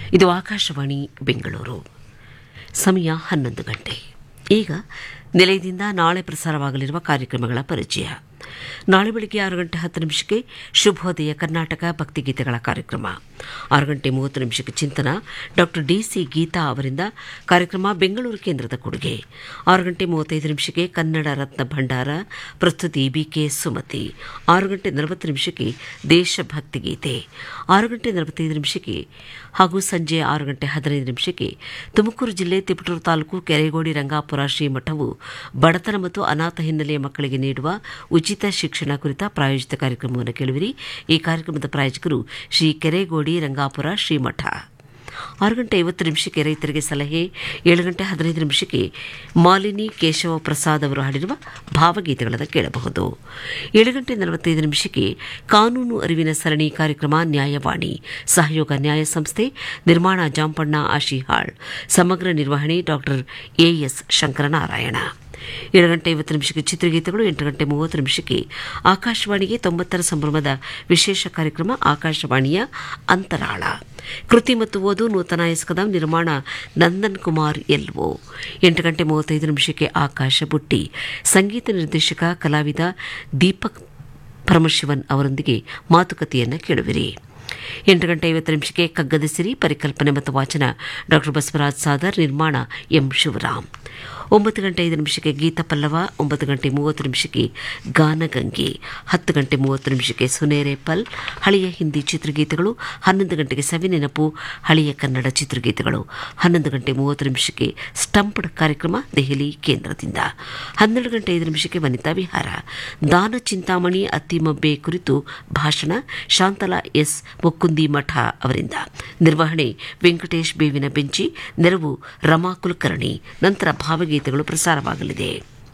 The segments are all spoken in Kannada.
ಇದು ಆಕಾಶವಾಣಿ ಬೆಂಗಳೂರು ಸಮಯ ಹನ್ನೊಂದು ಗಂಟೆ ಈಗ ನಿಲಯದಿಂದ ನಾಳೆ ಪ್ರಸಾರವಾಗಲಿರುವ ಕಾರ್ಯಕ್ರಮಗಳ ಪರಿಚಯ ನಾಳೆ ಬೆಳಗ್ಗೆ ಆರು ಗಂಟೆ ಹತ್ತು ನಿಮಿಷಕ್ಕೆ ಶುಭೋದಯ ಕರ್ನಾಟಕ ಭಕ್ತಿಗೀತೆಗಳ ಕಾರ್ಯಕ್ರಮ ಆರು ಗಂಟೆ ಮೂವತ್ತು ನಿಮಿಷಕ್ಕೆ ಚಿಂತನ ಡಾಕ್ಟರ್ ಡಿಸಿ ಗೀತಾ ಅವರಿಂದ ಕಾರ್ಯಕ್ರಮ ಬೆಂಗಳೂರು ಕೇಂದ್ರದ ಕೊಡುಗೆ ಆರು ಗಂಟೆ ಮೂವತ್ತೈದು ನಿಮಿಷಕ್ಕೆ ಕನ್ನಡ ರತ್ನ ಭಂಡಾರ ಪ್ರಸ್ತುತಿ ಬಿಕೆ ಸುಮತಿ ಆರು ಗಂಟೆ ನಲವತ್ತು ನಿಮಿಷಕ್ಕೆ ದೇಶಭಕ್ತಿ ಗೀತೆ ಆರು ಗಂಟೆ ನಲವತ್ತೈದು ನಿಮಿಷಕ್ಕೆ ಹಾಗೂ ಸಂಜೆ ಆರು ಗಂಟೆ ಹದಿನೈದು ನಿಮಿಷಕ್ಕೆ ತುಮಕೂರು ಜಿಲ್ಲೆ ತಿಪಟೂರು ತಾಲೂಕು ಕೆರೆಗೋಡಿ ರಂಗಾಪುರ ಶ್ರೀಮಠವು ಬಡತನ ಮತ್ತು ಅನಾಥ ಹಿನ್ನೆಲೆಯ ಮಕ್ಕಳಿಗೆ ನೀಡುವ ಉಚಿತ ಶಿಕ್ಷಣ ಕುರಿತ ಪ್ರಾಯೋಜಿತ ಕಾರ್ಯಕ್ರಮವನ್ನು ಕೇಳುವಿರಿ ಈ ಕಾರ್ಯಕ್ರಮದ ಪ್ರಾಯೋಜಕರು ಶ್ರೀ ಕೆರೆಗೋಡಿ ರಂಗಾಪುರ ಶ್ರೀಮಠ ಆರು ಗಂಟೆ ಐವತ್ತು ನಿಮಿಷಕ್ಕೆ ರೈತರಿಗೆ ಸಲಹೆ ಏಳು ಗಂಟೆ ಹದಿನೈದು ನಿಮಿಷಕ್ಕೆ ಮಾಲಿನಿ ಕೇಶವ ಪ್ರಸಾದ್ ಅವರು ಹಾಡಿರುವ ಭಾವಗೀತೆಗಳನ್ನು ಕೇಳಬಹುದು ಏಳು ಗಂಟೆ ನಲವತ್ತೈದು ನಿಮಿಷಕ್ಕೆ ಕಾನೂನು ಅರಿವಿನ ಸರಣಿ ಕಾರ್ಯಕ್ರಮ ನ್ಯಾಯವಾಣಿ ಸಹಯೋಗ ನ್ಯಾಯ ಸಂಸ್ಥೆ ನಿರ್ಮಾಣ ಜಾಂಪಣ್ಣ ಆಶಿಹಾಳ್ ಸಮಗ್ರ ನಿರ್ವಹಣೆ ಡಾಕ್ಟರ್ ಎಎಸ್ ಶಂಕರನಾರಾಯಣ ಏಳು ಗಂಟೆ ಐವತ್ತು ನಿಮಿಷಕ್ಕೆ ಚಿತ್ರಗೀತೆಗಳು ಎಂಟು ಗಂಟೆ ಮೂವತ್ತು ನಿಮಿಷಕ್ಕೆ ಆಕಾಶವಾಣಿಗೆ ತೊಂಬತ್ತರ ಸಂಭ್ರಮದ ವಿಶೇಷ ಕಾರ್ಯಕ್ರಮ ಆಕಾಶವಾಣಿಯ ಅಂತರಾಳ ಕೃತಿ ಮತ್ತು ಓದು ನೂತನ ಎಸ್ಕದಂ ನಿರ್ಮಾಣ ನಂದನ್ ಕುಮಾರ್ ಎಲ್ಒ ಎಂಟು ಗಂಟೆ ಮೂವತ್ತೈದು ನಿಮಿಷಕ್ಕೆ ಆಕಾಶ ಬುಟ್ಟಿ ಸಂಗೀತ ನಿರ್ದೇಶಕ ಕಲಾವಿದ ದೀಪಕ್ ಪರಮಶಿವನ್ ಅವರೊಂದಿಗೆ ಮಾತುಕತೆಯನ್ನು ಕೇಳುವಿರಿ ಎಂಟು ಗಂಟೆ ಐವತ್ತು ನಿಮಿಷಕ್ಕೆ ಕಗ್ಗದ ಸಿರಿ ಪರಿಕಲ್ಪನೆ ಮತ್ತು ವಾಚನ ಡಾಕ್ಟರ್ ಬಸವರಾಜ್ ಸಾದರ್ ನಿರ್ಮಾಣ ಎಂ ಶಿವರಾಮ್ ಒಂಬತ್ತು ಗಂಟೆ ಐದು ನಿಮಿಷಕ್ಕೆ ಗೀತ ಪಲ್ಲವ ಒಂಬತ್ತು ಗಂಟೆ ಮೂವತ್ತು ನಿಮಿಷಕ್ಕೆ ಗಾನಗಂಗೆ ಹತ್ತು ಗಂಟೆ ಮೂವತ್ತು ನಿಮಿಷಕ್ಕೆ ಸುನೇರೆ ಪಲ್ ಹಳೆಯ ಹಿಂದಿ ಚಿತ್ರಗೀತೆಗಳು ಹನ್ನೊಂದು ಗಂಟೆಗೆ ಸವಿನೆನಪು ಹಳೆಯ ಕನ್ನಡ ಚಿತ್ರಗೀತೆಗಳು ಹನ್ನೊಂದು ಗಂಟೆ ಮೂವತ್ತು ನಿಮಿಷಕ್ಕೆ ಸ್ಟಂಪ್ಡ್ ಕಾರ್ಯಕ್ರಮ ದೆಹಲಿ ಕೇಂದ್ರದಿಂದ ಹನ್ನೆರಡು ಗಂಟೆ ಐದು ನಿಮಿಷಕ್ಕೆ ವನಿತಾ ವಿಹಾರ ದಾನ ಚಿಂತಾಮಣಿ ಅತ್ತಿಮಬ್ಬೆ ಕುರಿತು ಭಾಷಣ ಶಾಂತಲಾ ಎಸ್ ಮುಕ್ಕುಂದಿ ಮಠ ಅವರಿಂದ ನಿರ್ವಹಣೆ ವೆಂಕಟೇಶ್ ಬೇವಿನ ಬೆಂಚಿ ನೆರವು ರಮಾ ಕುಲಕರ್ಣಿ ನಂತರ ಭಾವಗೀತೆಗಳು ಪ್ರಸಾರವಾಗಲಿದೆ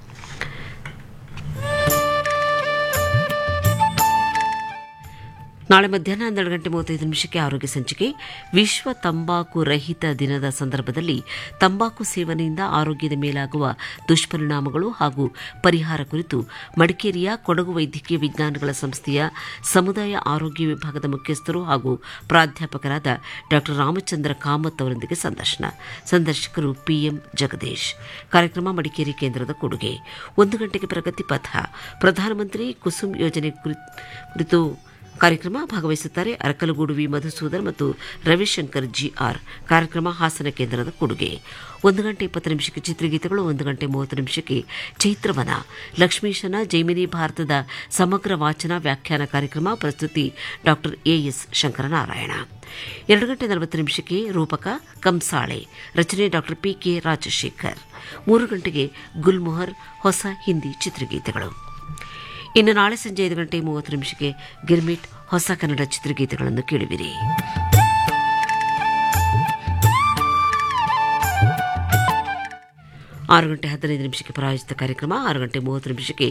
ನಾಳೆ ಮಧ್ಯಾಹ್ನ ಹನ್ನೆರಡು ಗಂಟೆ ಮೂವತ್ತೈದು ನಿಮಿಷಕ್ಕೆ ಆರೋಗ್ಯ ಸಂಚಿಕೆ ವಿಶ್ವ ತಂಬಾಕು ರಹಿತ ದಿನದ ಸಂದರ್ಭದಲ್ಲಿ ತಂಬಾಕು ಸೇವನೆಯಿಂದ ಆರೋಗ್ಯದ ಮೇಲಾಗುವ ದುಷ್ಪರಿಣಾಮಗಳು ಹಾಗೂ ಪರಿಹಾರ ಕುರಿತು ಮಡಿಕೇರಿಯ ಕೊಡಗು ವೈದ್ಯಕೀಯ ವಿಜ್ಞಾನಗಳ ಸಂಸ್ಥೆಯ ಸಮುದಾಯ ಆರೋಗ್ಯ ವಿಭಾಗದ ಮುಖ್ಯಸ್ಥರು ಹಾಗೂ ಪ್ರಾಧ್ಯಾಪಕರಾದ ಡಾ ರಾಮಚಂದ್ರ ಕಾಮತ್ ಅವರೊಂದಿಗೆ ಸಂದರ್ಶನ ಸಂದರ್ಶಕರು ಪಿಎಂ ಜಗದೀಶ್ ಕಾರ್ಯಕ್ರಮ ಮಡಿಕೇರಿ ಕೇಂದ್ರದ ಕೊಡುಗೆ ಒಂದು ಗಂಟೆಗೆ ಪ್ರಗತಿ ಪಥ ಪ್ರಧಾನಮಂತ್ರಿ ಕುಸುಮ್ ಯೋಜನೆ ಕುರಿತು ಕಾರ್ಯಕ್ರಮ ಭಾಗವಹಿಸುತ್ತಾರೆ ಅರಕಲಗೂಡು ವಿ ಮಧುಸೂದನ್ ಮತ್ತು ರವಿಶಂಕರ್ ಜಿಆರ್ ಕಾರ್ಯಕ್ರಮ ಹಾಸನ ಕೇಂದ್ರದ ಕೊಡುಗೆ ಒಂದು ಗಂಟೆ ಇಪ್ಪತ್ತು ನಿಮಿಷಕ್ಕೆ ಚಿತ್ರಗೀತೆಗಳು ಒಂದು ಗಂಟೆ ಮೂವತ್ತು ನಿಮಿಷಕ್ಕೆ ಚೈತ್ರವನ ಲಕ್ಷ್ಮೀಶನ ಜೈಮಿನಿ ಭಾರತದ ಸಮಗ್ರ ವಾಚನ ವ್ಯಾಖ್ಯಾನ ಕಾರ್ಯಕ್ರಮ ಪ್ರಸ್ತುತಿ ಡಾಕ್ಟರ್ ಎಎಸ್ ಶಂಕರನಾರಾಯಣ ಎರಡು ಗಂಟೆ ನಲವತ್ತು ನಿಮಿಷಕ್ಕೆ ರೂಪಕ ಕಂಸಾಳೆ ರಚನೆ ಡಾಕ್ಟರ್ ಪಿ ಕೆ ರಾಜಶೇಖರ್ ಮೂರು ಗಂಟೆಗೆ ಗುಲ್ಮೊಹರ್ ಹೊಸ ಹಿಂದಿ ಚಿತ್ರಗೀತೆಗಳು ಇನ್ನು ನಾಳೆ ಸಂಜೆ ಐದು ಗಂಟೆ ಮೂವತ್ತು ನಿಮಿಷಕ್ಕೆ ಗಿರ್ಮಿಟ್ ಹೊಸ ಕನ್ನಡ ಚಿತ್ರಗೀತೆಗಳನ್ನು ಕೇಳುವಿರಿ ಆರು ಗಂಟೆ ಹದಿನೈದು ನಿಮಿಷಕ್ಕೆ ಪ್ರಾಯೋಜಿತ ಕಾರ್ಯಕ್ರಮ ಆರು ಗಂಟೆ ಮೂವತ್ತು ನಿಮಿಷಕ್ಕೆ